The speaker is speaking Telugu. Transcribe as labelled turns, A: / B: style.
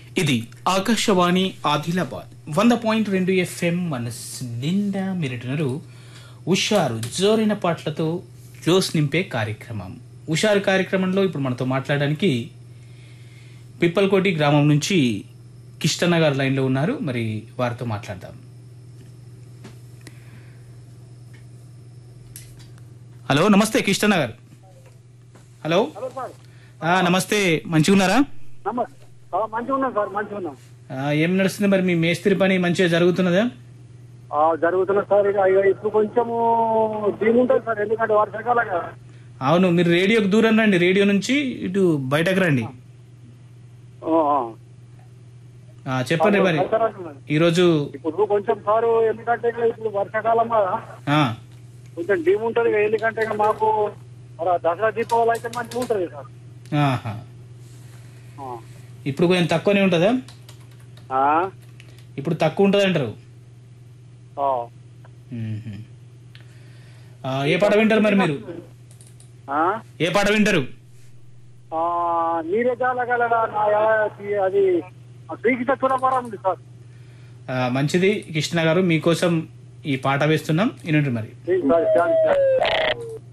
A: ఇది ఆకాశవాణి ఆదిలాబాద్ వంద పాయింట్ రెండు ఎఫ్ఎం మనస్సు నిండా మీరిటున్నారు ఉషారు జోరైన పాటలతో జోస్ నింపే కార్యక్రమం ఉషారు కార్యక్రమంలో ఇప్పుడు మనతో మాట్లాడడానికి పిప్పల్కోటి గ్రామం నుంచి కిష్టన్న గారు లైన్లో ఉన్నారు మరి వారితో మాట్లాడదాం హలో నమస్తే కిష్టన్న గారు హలో
B: హలో సార్
A: ఆ, నమస్తే మంచిగా ఉన్నారా
B: నమస్తే ఆ, మంచిగా ఉన్నాం సార్ మంచిగా ఉన్నాం
A: ఆ, ఏం నడుస్తుంది మరి మీ మేస్త్రి పని మంచిగా జరుగుతున్నదా
B: ఆ, జరుగుతున్నా సార్ ఇక ఇక ఇప్పుడు కొంచెము దీని ఉంటుంది సార్ ఎందుకంటే వర్షాకాలం కదా
A: అవును మీరు రేడియోకి దూరం రండి రేడియో నుంచి ఇటు బయటకు రండి
B: ఆ, ఆ.
A: ఆ, చెప్పండి మరి
B: సార్ అంటున్నాను.
A: ఈరోజు
B: ఇప్పుడు కొంచెం సారు ఎందుకంటే ఇక ఇప్పుడు వర్షాకాలం కదా
A: ఆ,
B: కొంచెం డీమ్ ఉంటుంది ఇక ఎందుకంటే ఇక మాకు మరి ఆ దసరా దీపావళి అయితే మంచిగా ఉంటుంది సార్
A: ఆహా.
B: ఆ.
A: ఇప్పుడు కొంచెం తక్కువనే ఉంటుందా
B: ఆ?
A: ఇప్పుడు తక్కువ ఉంటుంది అంటారు
B: ఆ.
A: మ్మ్హ్మ్. ఆ, ఏ పాట వింటారు మరి మీరు
B: ఆ?
A: ఏ పాట వింటారు
B: ఆ, నీరే జాలగలరా నా యా- అది బీగిత చురపరం ఉంది సార్
A: ఆ, మంచిది కృష్ణ గారు మీకోసం ఈ పాట వేస్తున్నాం వినండి మరి
B: సార్, సార్, సార్.